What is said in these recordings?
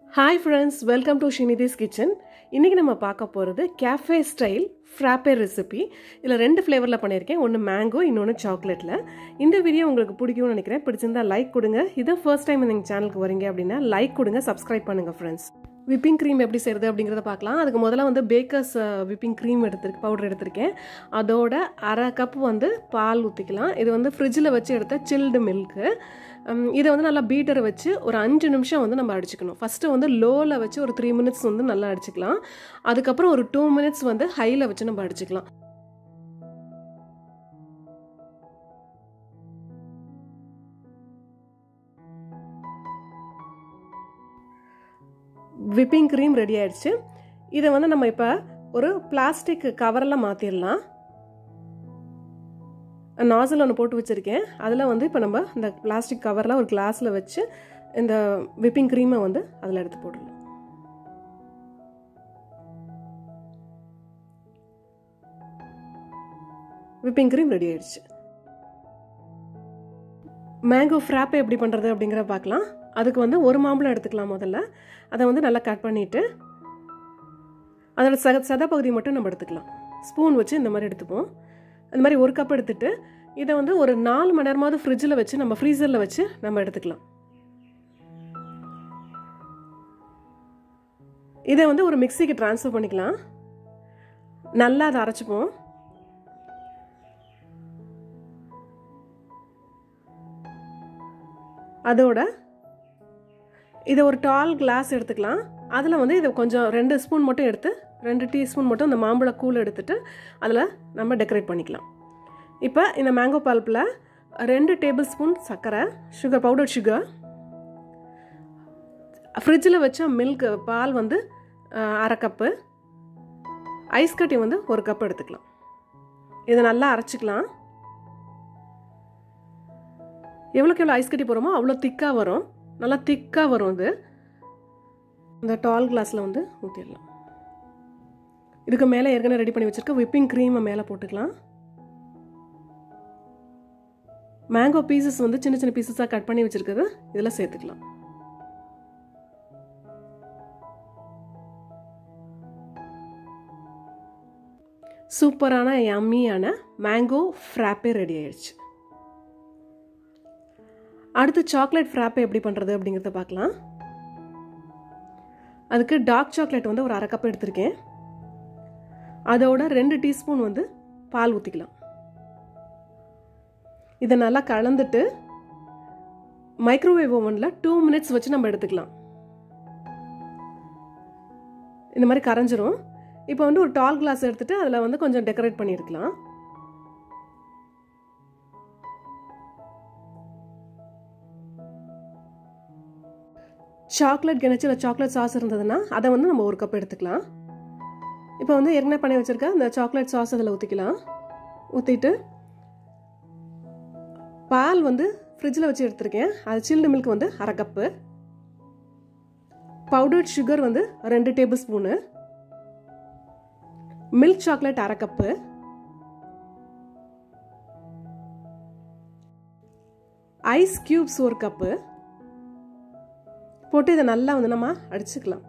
hi friends welcome to ஷினிதிஸ் kitchen இன்றைக்கி நம்ம பார்க்க போகிறது கேஃபே ஸ்டைல் ஃப்ராப்பே ரெசிபி இதில் ரெண்டு ஃப்ளேவரில் பண்ணியிருக்கேன் ஒன்று மேங்கோ இன்னொன்று சாக்லேட்டில் இந்த வீடியோ உங்களுக்கு பிடிக்கும்னு நினைக்கிறேன் பிடிச்சிருந்தா லைக் கொடுங்க இதான் ஃபர்ஸ்ட் டைம் எங்கள் சேனலுக்கு வரீங்க அப்படின்னா லைக் கொடுங்க சப்ஸ்கிரைப் பண்ணுங்கள் ஃப்ரெண்ட்ஸ் விப்பிங் க்ரீம் எப்படி செய்கிறது அப்படிங்கிறத பார்க்கலாம் அதுக்கு முதல்ல வந்து பேக்கர்ஸ் விப்பிங் க்ரீம் எடுத்துருக்கு பவுடர் எடுத்திருக்கேன் அதோட அரை கப் வந்து பால் ஊற்றிக்கலாம் இது வந்து ஃப்ரிட்ஜில் வச்சு எடுத்த சில்டு மில்க்கு இதை வந்து நல்லா பீட்டரை வச்சு ஒரு அஞ்சு நிமிஷம் வந்து நம்ம அடிச்சுக்கணும் ஃபஸ்ட்டு வந்து லோவில் வச்சு ஒரு த்ரீ மினிட்ஸ் வந்து நல்லா அடிச்சுக்கலாம் அதுக்கப்புறம் ஒரு டூ மினிட்ஸ் வந்து ஹையில் வச்சு நம்ம அடிச்சுக்கலாம் விப்பிங் க்ரீம் ரெடி ஆயிடுச்சு இதை வந்து நம்ம இப்போ ஒரு பிளாஸ்டிக் கவரில் மாற்றிடலாம் நாசல் ஒன்று போட்டு வச்சுருக்கேன் அதில் வந்து இப்போ நம்ம இந்த பிளாஸ்டிக் கவரில் ஒரு கிளாஸில் வச்சு இந்த விப்பிங் க்ரீமை வந்து அதில் எடுத்து போடலாம் விப்பிங் க்ரீம் ரெடி ஆயிடுச்சு மேங்கோ ஃப்ராப்பை எப்படி பண்ணுறது அப்படிங்கிற பார்க்கலாம் அதுக்கு வந்து ஒரு மாம்பழம் எடுத்துக்கலாம் முதல்ல அதை வந்து நல்லா கட் பண்ணிவிட்டு அதோட சத சத பகுதி மட்டும் நம்ம எடுத்துக்கலாம் ஸ்பூன் வச்சு இந்த மாதிரி எடுத்துப்போம் அந்த மாதிரி ஒரு கப் எடுத்துட்டு இதை வந்து ஒரு நாலு மணி நேரமாவது ஃப்ரிட்ஜில் வச்சு நம்ம ஃப்ரீசரில் வச்சு நம்ம எடுத்துக்கலாம் இதை வந்து ஒரு மிக்சிக்கு ட்ரான்ஸ்ஃபர் பண்ணிக்கலாம் நல்லா அதை அரைச்சிப்போம் அதோட இதை ஒரு டால் கிளாஸ் எடுத்துக்கலாம் அதில் வந்து இதை கொஞ்சம் ரெண்டு ஸ்பூன் மட்டும் எடுத்து ரெண்டு டீஸ்பூன் மட்டும் இந்த மாம்பழ கூழ் எடுத்துட்டு அதில் நம்ம டெக்கரேட் பண்ணிக்கலாம் இப்போ இந்த மேங்கோ பல்ப்பில் ரெண்டு டேபிள் ஸ்பூன் சர்க்கரை சுகர் பவுடர் சுகர் ஃப்ரிட்ஜில் வச்ச மில்க் பால் வந்து அரை கப்பு ஐஸ் கட்டி வந்து ஒரு கப் எடுத்துக்கலாம் இதை நல்லா அரைச்சிக்கலாம் எவ்வளோக்கு எவ்வளோ ஐஸ் கட்டி போகிறோமோ அவ்வளோ திக்காக வரும் நல்லா திக்காக வரும் இது இந்த டால் கிளாஸில் வந்து ஊற்றிடலாம் இதுக்கு மேலே ஏற்கனவே ரெடி பண்ணி வச்சுருக்க விப்பிங் க்ரீமை மேலே போட்டுக்கலாம் மேங்கோ பீசஸ் வந்து சின்ன சின்ன பீசஸாக கட் பண்ணி வச்சுருக்கிறது இதில் சேர்த்துக்கலாம் சூப்பரான யம்மியான மேங்கோ ஃப்ராப்பே ரெடி ஆயிடுச்சு அடுத்து சாக்லேட் ஃப்ராப்பை எப்படி பண்ணுறது அப்படிங்கிறத பார்க்கலாம் அதுக்கு டார்க் சாக்லேட் வந்து ஒரு அரை கப் எடுத்திருக்கேன் அதோட ரெண்டு டீஸ்பூன் வந்து பால் ஊற்றிக்கலாம் இதை நல்லா கலந்துட்டு மைக்ரோவேவ் ஓவனில் டூ மினிட்ஸ் வச்சு நம்ம எடுத்துக்கலாம் இந்த மாதிரி கரைஞ்சிரும் இப்போ வந்து ஒரு டால் கிளாஸ் எடுத்துட்டு அதில் வந்து கொஞ்சம் டெக்கரேட் பண்ணியிருக்கலாம் சாக்லேட் கிணச்சு இல்லை சாக்லேட் சாஸ் இருந்ததுன்னா அதை வந்து நம்ம ஒரு கப் எடுத்துக்கலாம் இப்போ வந்து ஏற்கனவே பண்ணி வச்சுருக்க இந்த சாக்லேட் சாஸ் அதில் ஊற்றிக்கலாம் ஊற்றிட்டு பால் வந்து ஃப்ரிட்ஜில் வச்சு எடுத்திருக்கேன் அது சில்டு மில்க் வந்து அரை கப்பு பவுடர்ட் சுகர் வந்து ரெண்டு டேபிள் ஸ்பூனு மில்க் சாக்லேட் அரை கப்பு ஐஸ் கியூப்ஸ் ஒரு கப்பு போட்டு இதை நல்லா வந்து நம்ம அடிச்சுக்கலாம்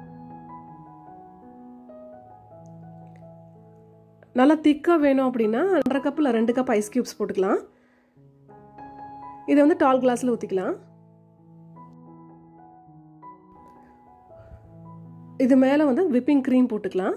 நல்லா திக்காக வேணும் அப்படின்னா ஒன்றரை கப்பில் ரெண்டு கப் ஐஸ் கியூப்ஸ் போட்டுக்கலாம் இதை வந்து டால் கிளாஸில் ஊற்றிக்கலாம் இது மேலே வந்து விப்பிங் க்ரீம் போட்டுக்கலாம்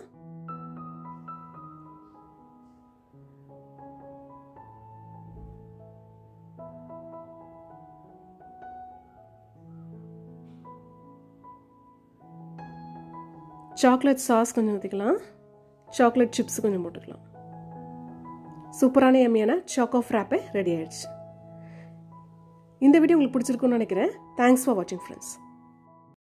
சாக்லேட் சாஸ் கொஞ்சம் ஊற்றிக்கலாம் சாக்லேட் சிப்ஸ் கொஞ்சம் போட்டுக்கலாம் சூப்பரான எம்மியான சாக்கோ ஃப்ராப்பே ரெடி ஆயிடுச்சு இந்த வீடியோ உங்களுக்கு பிடிச்சிருக்குன்னு நினைக்கிறேன் தேங்க்ஸ் ஃபார் வாட்சிங் ஃப்ரெண்ட்ஸ்